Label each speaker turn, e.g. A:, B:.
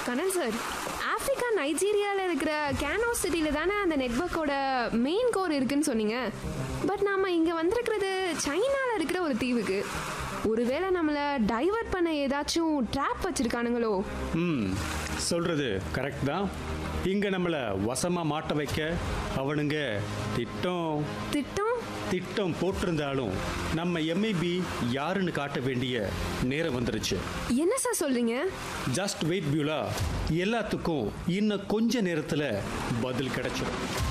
A: கனல் sir Africa நைஜீரியாவில் இருக்கிற கேனோ சிட்டியில் தானே அந்த நெட்வொர்க்கோட மெயின் கோர் இருக்குன்னு சொன்னீங்க பட் நாம இங்கே வந்திருக்கிறது சைனாவில் இருக்கிற ஒரு தீவுக்கு ஒருவேளை நம்மளை டைவர்ட் பண்ண ஏதாச்சும் ட்ராப் வச்சிருக்கானுங்களோ
B: ம் சொல்கிறது கரெக்ட் தான் இங்கே நம்மளை வசமாக மாட்ட வைக்க அவனுங்க திட்டம்
A: திட்டம்
B: திட்டம் போட்டிருந்தாலும் நம்ம எம்ஐபி யாருன்னு காட்ட வேண்டிய நேரம் வந்துருச்சு
A: என்ன சார் சொல்றீங்க
B: ஜஸ்ட் வெயிட் பியூலா எல்லாத்துக்கும் இன்னும் கொஞ்ச நேரத்தில் பதில் கிடைச்சிடும்